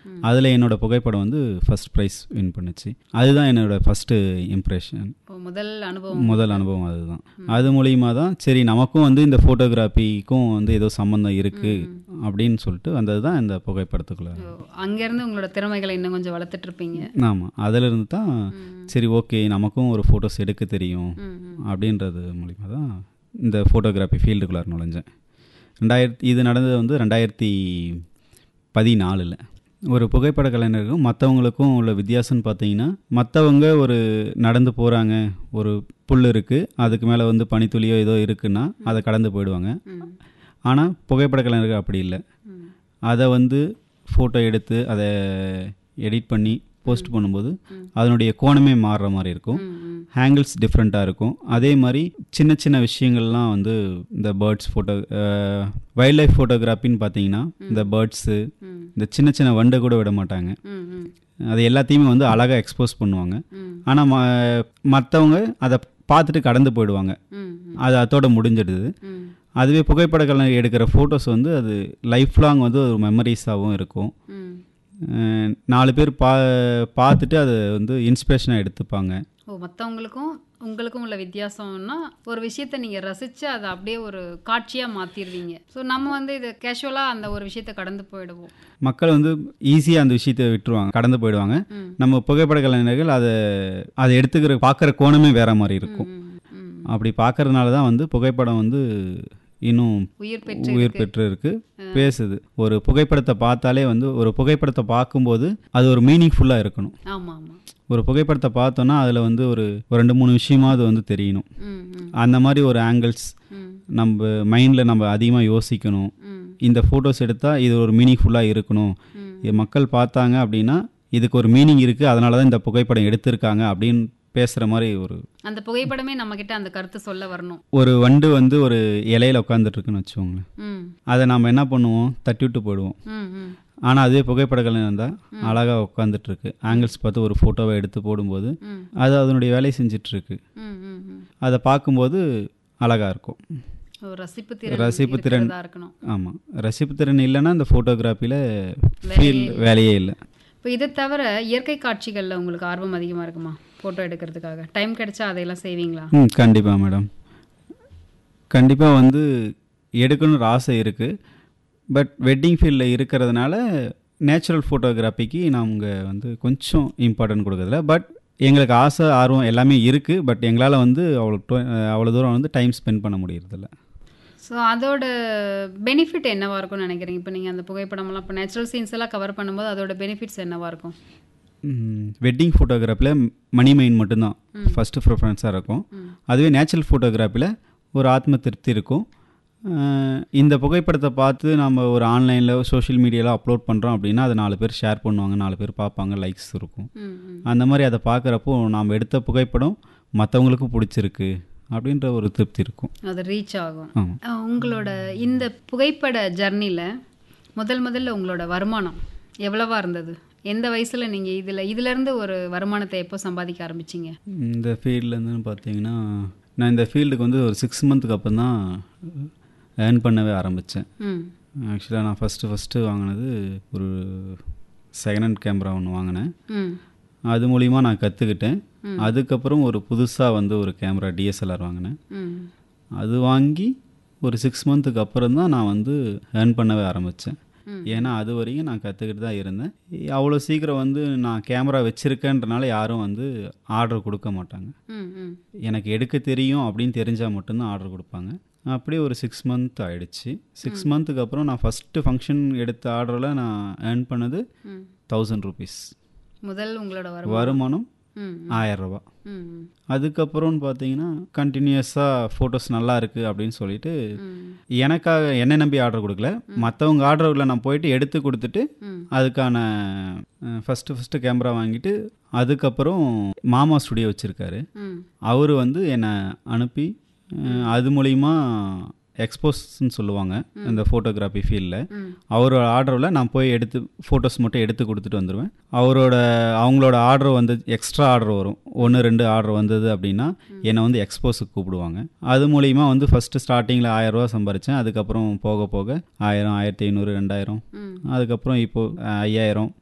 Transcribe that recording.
அதில் என்னோட புகைப்படம் வந்து ஃபர்ஸ்ட் ப்ரைஸ் வின் பண்ணுச்சு அதுதான் என்னோட ஃபஸ்ட்டு இம்ப்ரெஷன் இப்போ முதல் அனுபவம் முதல் அனுபவம் அதுதான் அது மூலியமாக தான் சரி நமக்கும் வந்து இந்த ஃபோட்டோகிராஃபிக்கும் வந்து ஏதோ சம்மந்தம் இருக்குது அப்படின்னு சொல்லிட்டு வந்தது தான் இந்த புகைப்படத்துக்குள்ள ஓ, அங்கேருந்து உங்களோட திறமைகளை இன்னும் கொஞ்சம் வளர்த்துட்டு இருப்பீங்க ஆமாம் அதிலிருந்து தான் சரி ஓகே நமக்கும் ஒரு ஃபோட்டோஸ் எடுக்க தெரியும் ம், ம். அப்படின்றது மூலிமா தான் இந்த ஃபோட்டோகிராஃபி ஃபீல்டுக்குள்ளார நுழைஞ்சேன் ரெண்டாயிரத்தி இது நடந்தது வந்து ரெண்டாயிரத்தி பதினாலில் ஒரு புகைப்பட கலைஞருக்கும் மற்றவங்களுக்கும் உள்ள வித்தியாசம்னு பார்த்தீங்கன்னா மற்றவங்க ஒரு நடந்து போகிறாங்க ஒரு புல் இருக்குது அதுக்கு மேலே வந்து பனித்துளியோ ஏதோ இருக்குன்னா அதை கடந்து போயிடுவாங்க ம், ஆனால் புகைப்பட கலைஞர்கள் அப்படி இல்லை ம். அதை வந்து ஃபோட்டோ எடுத்து அதை எடிட் பண்ணி போஸ்ட் பண்ணும்போது அதனுடைய கோணமே மாறுற மாதிரி இருக்கும் ம், ம். ஹேங்கிள்ஸ் டிஃப்ரெண்ட்டாக இருக்கும் அதே மாதிரி சின்ன சின்ன விஷயங்கள்லாம் வந்து இந்த பேர்ட்ஸ் ஃபோட்டோ வைல்ட் லைஃப் ஃபோட்டோகிராஃபின்னு பார்த்தீங்கன்னா இந்த பேர்ட்ஸு ம். இந்த சின்ன சின்ன வண்டை கூட விட மாட்டாங்க ம், ம். அது எல்லாத்தையுமே வந்து அழகாக எக்ஸ்போஸ் பண்ணுவாங்க ம். ஆனால் ம மற்றவங்க அதை பார்த்துட்டு கடந்து போயிடுவாங்க ம், ம். அது அதோட முடிஞ்சிடுது ம். அதுவே புகைப்பட கலைஞர் எடுக்கிற ஃபோட்டோஸ் வந்து அது லைஃப் லாங் வந்து ஒரு மெமரிஸாகவும் இருக்கும் ம். அஹ் நாலு பேர் பா பார்த்துட்டு அதை வந்து இன்ஸ்பிரேஷனாக எடுத்துப்பாங்க ஓ மற்றவங்களுக்கும் உங்களுக்கும் உள்ள வித்தியாசம்னா ஒரு விஷயத்தை நீங்கள் ரசித்து அதை அப்படியே ஒரு காட்சியாக மாற்றிடுவீங்க ஸோ நம்ம வந்து இதை கேஷுவலாக அந்த ஒரு விஷயத்தை கடந்து போயிடுவோம் மக்கள் வந்து ஈஸியாக அந்த விஷயத்தை விட்டுருவாங்க கடந்து போயிடுவாங்க ம். நம்ம புகைப்பட கலைஞர்கள் அதை அதை எடுத்துக்கிற பார்க்குற கோணமே வேற மாதிரி இருக்கும் ம், ம். அப்படி பார்க்கறதுனால தான் வந்து புகைப்படம் வந்து இன்னும் உயிர் பெற்று உயிர் பெற்று இருக்கு பேசுது ஒரு புகைப்படத்தை பார்த்தாலே வந்து ஒரு புகைப்படத்தை பார்க்கும்போது அது ஒரு மீனிங்ஃபுல்லாக இருக்கணும் ஆமாம் ஆமாம் ஒரு புகைப்படத்தை பார்த்தோன்னா அதில் வந்து ஒரு ஒரு ரெண்டு மூணு விஷயமாவது வந்து தெரியணும் ம் ம் அந்த மாதிரி ஒரு ஆங்கிள்ஸ் ம் நம்ம மைண்டில் நம்ம அதிகமாக யோசிக்கணும் ம் இந்த ஃபோட்டோஸ் எடுத்தால் இது ஒரு மீனிங்ஃபுல்லாக இருக்கணும் ம். இது மக்கள் பார்த்தாங்க அப்படின்னா இதுக்கு ஒரு மீனிங் இருக்குது அதனால தான் இந்த புகைப்படம் எடுத்திருக்காங்க அப்படின்னு பேசுகிற மாதிரி ஒரு அந்த புகைப்படமே நம்மக்கிட்ட அந்த கருத்து சொல்ல வரணும் ஒரு வண்டு வந்து ஒரு இலையில உட்காந்துட்டு இருக்குன்னு வச்சுக்கோங்களேன் ம் அதை நம்ம என்ன பண்ணுவோம் தட்டி விட்டு போயிடுவோம் ம் ம் ஆனால் அதுவே புகைப்படங்கள் இருந்தால் அழகாக உட்காந்துட்டு இருக்கு ஆங்கிள்ஸ் பார்த்து ஒரு ஃபோட்டோவை எடுத்து போடும்போது ம். அது அதனுடைய வேலையை செஞ்சுட்டு இருக்கு ம் ம் ம் அதை பார்க்கும்போது அழகாக இருக்கும் ஒரு ரசிப்பு திறன் ரசிப்பு திறன். இருக்கிறதா இருக்கணும் ஆமாம் ரசிப்பு திறன் இல்லைன்னா இந்த ஃபோட்டோகிராஃபியில் ஃபீல் வேலையே இல்லை இப்போ இதை தவிர இயற்கை காட்சிகளில் உங்களுக்கு ஆர்வம் அதிகமாக இருக்குமா ஃபோட்டோ எடுக்கிறதுக்காக டைம் கிடைச்சா அதையெல்லாம் செய்வீங்களா ம் கண்டிப்பாக மேடம் கண்டிப்பாக வந்து எடுக்கணுன்ற ஆசை இருக்குது பட் வெட்டிங் ஃபீல்டில் இருக்கிறதுனால நேச்சுரல் ஃபோட்டோகிராஃபிக்கு நாங்கள் வந்து கொஞ்சம் இம்பார்ட்டன்ட் கொடுக்கறதில்ல பட் எங்களுக்கு ஆசை ஆர்வம் எல்லாமே இருக்குது பட் எங்களால் வந்து அவ்வளோ to- அவ்வளோ தூரம் வந்து டைம் ஸ்பெண்ட் பண்ண முடியறதில்ல ஸோ அதோட பெனிஃபிட் என்னவா இருக்கும்னு நினைக்கிறீங்க இப்போ நீங்கள் அந்த புகைப்படமெல்லாம் இப்போ நேச்சுரல் சீன்ஸ் எல்லாம் கவர் பண்ணும்போது அதோட பெனிஃபிட்ஸ் என்னவா இருக்கும் வெட்டிங் ஃபோட்டோகிராஃபியில் மணி மைண்ட் மட்டும்தான் ஃபஸ்ட்டு ப்ரிஃபரன்ஸாக இருக்கும் அதுவே நேச்சுரல் ஃபோட்டோகிராஃபியில் ஒரு ஆத்ம திருப்தி இருக்கும் அஹ் இந்த புகைப்படத்தை பார்த்து நம்ம ஒரு ஆன்லைனில் சோஷியல் மீடியாவில் அப்லோட் பண்ணுறோம் அப்படின்னா அதை நாலு பேர் ஷேர் பண்ணுவாங்க நாலு பேர் பார்ப்பாங்க லைக்ஸ் இருக்கும் ம் ம் அந்த மாதிரி அதை பார்க்குறப்போ நாம் எடுத்த புகைப்படம் மற்றவங்களுக்கும் பிடிச்சிருக்கு அப்படின்ற ஒரு திருப்தி இருக்கும் அது ரீச் ஆகும் ஆமாம் அஹ் உங்களோட இந்த புகைப்பட ஜர்னியில் முதல் முதல்ல உங்களோட வருமானம் எவ்வளவா இருந்தது எந்த வயசில் நீங்கள் இதில் இதிலேருந்து ஒரு வருமானத்தை எப்போ சம்பாதிக்க ஆரம்பிச்சீங்க இந்த ஃபீல்ட்லேருந்து பார்த்தீங்கன்னா நான் இந்த ஃபீல்டுக்கு வந்து ஒரு சிக்ஸ் மந்த்துக்கு அப்புறம் தான் ஏர்ன் பண்ணவே ஆரம்பித்தேன் ம் ஆக்சுவலாக நான் ஃபஸ்ட்டு ஃபஸ்ட்டு வாங்கினது ஒரு செகண்ட் ஹேண்ட் கேமரா ஒன்று வாங்கினேன் ம் அது மூலிமா நான் கற்றுக்கிட்டேன் அதுக்கப்புறம் ஒரு புதுசாக வந்து ஒரு கேமரா டிஎஸ்எல்ஆர் வாங்கினேன் ம் அது வாங்கி ஒரு சிக்ஸ் மந்த்துக்கு அப்புறம் தான் நான் வந்து ஏர்ன் பண்ணவே ஆரம்பித்தேன் ஏன்னா அது வரைக்கும் நான் கற்றுக்கிட்டு தான் இருந்தேன் அவ்வளோ சீக்கிரம் வந்து நான் கேமரா வச்சுருக்கேன்றனால யாரும் வந்து ஆர்டர் கொடுக்க மாட்டாங்க ம் ம் எனக்கு எடுக்க தெரியும் அப்படின்னு தெரிஞ்சால் மட்டும்தான் ஆர்டர் கொடுப்பாங்க அப்படியே ஒரு சிக்ஸ் மந்த் ஆயிடுச்சு சிக்ஸ் மந்த்துக்கு அப்புறம் நான் ஃபஸ்ட்டு ஃபங்க்ஷன் எடுத்த ஆர்டரில் நான் ஏர்ன் பண்ணது ம் தௌசண்ட் ருபீஸ் முதல் உங்களோட வருமானம் வருமானம் ம் ஆயிரம் ரூபா ம் ம் அதுக்கப்புறம்னு பார்த்தீங்கன்னா கண்டினியூஸாக ஃபோட்டோஸ் நல்லா இருக்குது அப்படின்னு சொல்லிட்டு ம் எனக்காக என்ன நம்பி ஆர்டர் கொடுக்கல மற்றவங்க ஆர்டரில் நான் போயிட்டு எடுத்து கொடுத்துட்டு ம். அதுக்கான ஃபஸ்ட்டு ஃபஸ்ட்டு கேமரா வாங்கிட்டு அதுக்கப்புறம் மாமா ஸ்டுடியோ வச்சுருக்காரு ம் அவர் வந்து என்னை அனுப்பி அஹ், அது மூலிமா எக்ஸ்போஸ்ன்னு சொல்லுவாங்க இந்த ஃபோட்டோகிராஃபி ஃபீல்டில் ம். அவரோட ஆர்டரில் நான் போய் எடுத்து ஃபோட்டோஸ் மட்டும் எடுத்து கொடுத்துட்டு வந்துடுவேன் அவரோட அவங்களோட ஆர்டர் வந்து எக்ஸ்ட்ரா ஆர்டர் வரும் ஒன்று ரெண்டு ஆர்டர் வந்தது அப்படின்னா என்னை வந்து எக்ஸ்போஸுக்கு கூப்பிடுவாங்க அது மூலிமா வந்து ஃபஸ்ட்டு ஸ்டார்டிங்கில் ஆயிரரூவா சம்பாரித்தேன் அதுக்கப்புறம் போக போக ஆயிரம் ஆயிரத்தி ஐநூறு ரெண்டாயிரம் ம் அதுக்கப்புறம் இப்போது ஐயாயிரம்